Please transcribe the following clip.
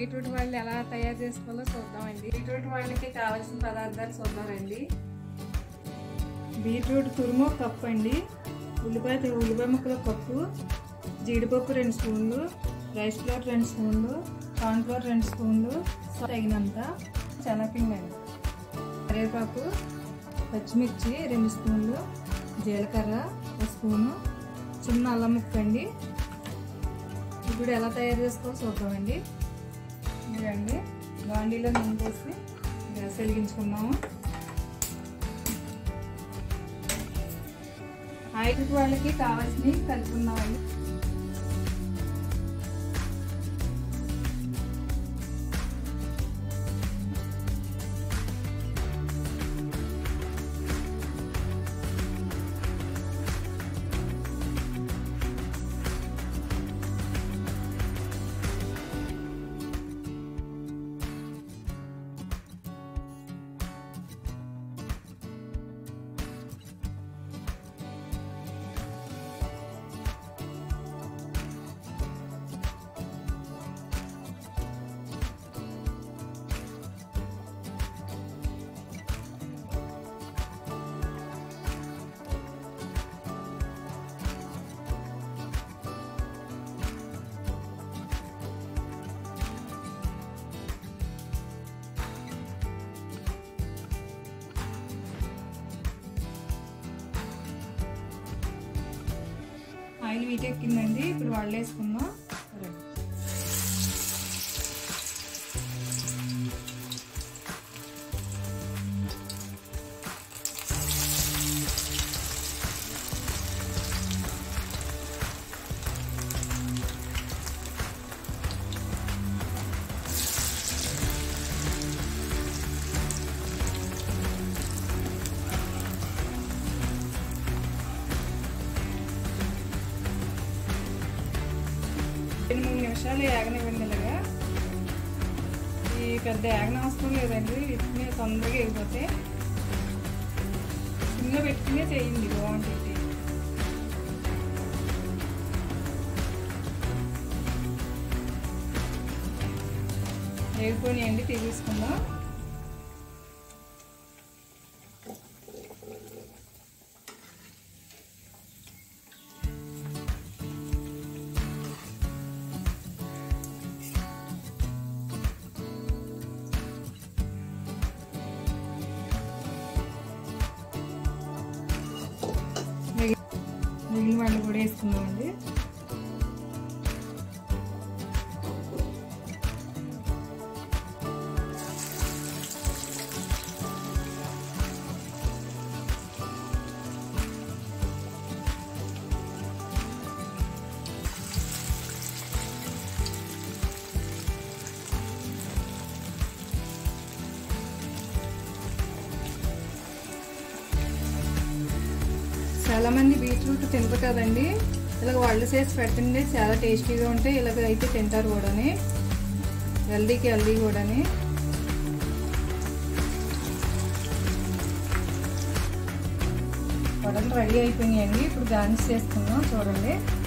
beetroot వాళ్ళు ఎలా తయారు చేసుకోవాలో చూద్దామండి బీట్రూట్ వాళ్ళకి కావాల్సిన పదార్థాలు చూద్దామండి బీట్రూట్ తురుము ఒక కప్పు అండి ఉల్లిపాయ తురుము- ఉల్లిపాయ ముక్కలు ఒక కప్పు జీడిపప్పు రెండు స్పూన్లు రైస్ ఫ్లోర్ రెండు స్పూన్లు కార్న్ ఫ్లోర్ రెండు స్పూన్లు తగినంత శనగపిండి అండి కరివేపాకు పచ్చిమిర్చి రెండు స్పూన్లు జీలకర్ర ఒక స్పూను చిన్న అల్లం ముక్క అండి ఇప్పుడు ఎలా తయారు చేసుకోవాలో చూద్దామండి ఇదండి బాండీలో నూనె పోసి గ్యాస్ వెలిగించుకుందాము ఆయిల్ వాళ్ళకి కావాల్సినవి కలుపుకుందామండి ఆయిల్ వీటెక్కిందండి ఇప్పుడు వాళ్ళు వేసుకుందాం రెండు మూడు నిమిషాలు ఏగనివ్వండి ఇలాగా ఈ పెద్ద ఏగన అవసరం లేదండి వీటిని తొందరగా ఎగిపోతే సిమ్లో పెట్టుకునే చేయండి బాగుంటుంది వేగిపోయినాయండి తీసుకుందాం మిగిలిన వాళ్ళు కూడా వేసుకుందామండి చాలా మంది బీట్రూట్ తినరు కదండి ఇలాగ వాళ్ళు చేసి పెట్టండి చాలా టేస్టీగా ఉంటాయి ఇలాగ అయితే తింటారు కూడాని హెల్దీకి హెల్దీ కూడాని వడలు రెడీ అయిపోయినాయండి ఇప్పుడు గార్నిష్ చేసుకుందాం చూడండి